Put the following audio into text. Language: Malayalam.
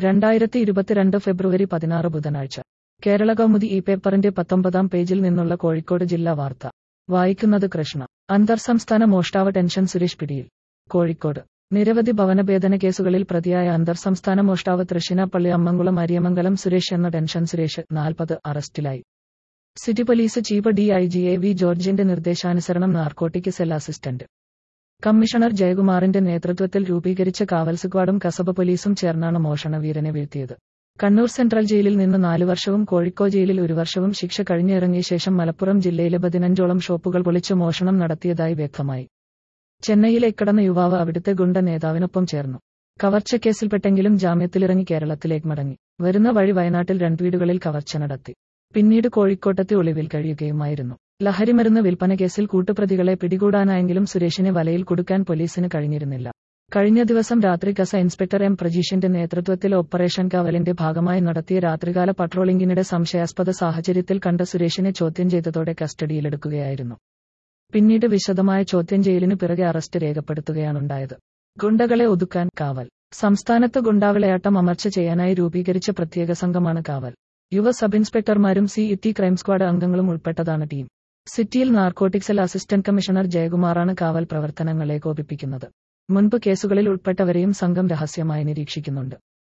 രണ്ടായിരത്തി ഇരുപത്തിരണ്ട് ഫെബ്രുവരി പതിനാറ് ബുധനാഴ്ച കേരള കൗമുദി ഈ പേപ്പറിന്റെ പത്തൊമ്പതാം പേജിൽ നിന്നുള്ള കോഴിക്കോട് ജില്ലാ വാർത്ത വായിക്കുന്നത് കൃഷ്ണ അന്തർ സംസ്ഥാന മോഷ്ടാവ് ടെൻഷൻ സുരേഷ് പിടിയിൽ കോഴിക്കോട് നിരവധി ഭവനഭേദന കേസുകളിൽ പ്രതിയായ അന്തർ സംസ്ഥാന മോഷ്ടാവ് തൃശ്ശിനാപ്പള്ളി അമ്മംകുളം അരിയമംഗലം സുരേഷ് എന്ന ടെൻഷൻ സുരേഷ് നാൽപ്പത് അറസ്റ്റിലായി city police chief D I G A V ജോർജിന്റെ നിർദ്ദേശാനുസരണം നാർക്കോട്ടിക് സെൽ അസിസ്റ്റന്റ് കമ്മീഷണർ ജയകുമാറിന്റെ നേതൃത്വത്തിൽ രൂപീകരിച്ച കാവൽ സ്ക്വാഡും കസബ പോലീസും ചേർന്നാണ് മോഷണവീരനെ വീഴ്ത്തിയത് കണ്ണൂർ സെൻട്രൽ ജയിലിൽ നിന്ന് നാല് വർഷവും കോഴിക്കോട് ജയിലിൽ ഒരു വർഷവും ശിക്ഷ കഴിഞ്ഞിറങ്ങിയ ശേഷം മലപ്പുറം ജില്ലയിലെ പതിനഞ്ചോളം ഷോപ്പുകൾ പൊളിച്ച് മോഷണം നടത്തിയതായി വ്യക്തമായി ചെന്നൈയിലെ കടന്ന യുവാവ് അവിടുത്തെ ഗുണ്ട നേതാവിനൊപ്പം ചേർന്നു കവർച്ചക്കേസിൽപ്പെട്ടെങ്കിലും ജാമ്യത്തിലിറങ്ങി കേരളത്തിലേക്ക് മടങ്ങി വരുന്ന വഴി വയനാട്ടിൽ രണ്ട് വീടുകളിൽ കവർച്ച നടത്തി പിന്നീട് കോഴിക്കോട്ടെത്തി ഒളിവിൽ കഴിയുകയുമായിരുന്നു ലഹരിമരുന്ന് വിൽപ്പന കേസിൽ കൂട്ടുപ്രതികളെ പിടികൂടാനായെങ്കിലും സുരേഷിനെ വലയിൽ കുടുക്കാൻ പോലീസിന് കഴിഞ്ഞിരുന്നില്ല കഴിഞ്ഞ ദിവസം രാത്രി കസ ഇൻസ്പെക്ടർ എം പ്രജീഷിന്റെ നേതൃത്വത്തിൽ ഓപ്പറേഷൻ കാവലിന്റെ ഭാഗമായി നടത്തിയ രാത്രികാല പട്രോളിംഗിനിടെ സംശയാസ്പദ സാഹചര്യത്തിൽ കണ്ട സുരേഷിനെ ചോദ്യം ചെയ്തതോടെ കസ്റ്റഡിയിലെടുക്കുകയായിരുന്നു പിന്നീട് വിശദമായ ചോദ്യം ചെയ്യലിനു പിറകെ അറസ്റ്റ് രേഖപ്പെടുത്തുകയാണുണ്ടായത് ഗുണ്ടകളെ ഒതുക്കാൻ കാവൽ സംസ്ഥാനത്ത് ഗുണ്ടാവിളയാട്ടം അമർച്ച ചെയ്യാനായി രൂപീകരിച്ച പ്രത്യേക സംഘമാണ് കാവൽ യുവ സബ് ഇൻസ്പെക്ടർമാരും C E T crime squad അംഗങ്ങളും ഉൾപ്പെട്ടതാണ് ടീം സിറ്റിയിൽ നാർക്കോട്ടിക്സിൽ അസിസ്റ്റന്റ് കമ്മീഷണർ ജയകുമാറാണ് കാവൽ പ്രവർത്തനങ്ങളെ കോപിപ്പിക്കുന്നത് മുൻപ് കേസുകളിൽ ഉൾപ്പെട്ടവരെയും സംഘം രഹസ്യമായി നിരീക്ഷിക്കുന്നുണ്ട്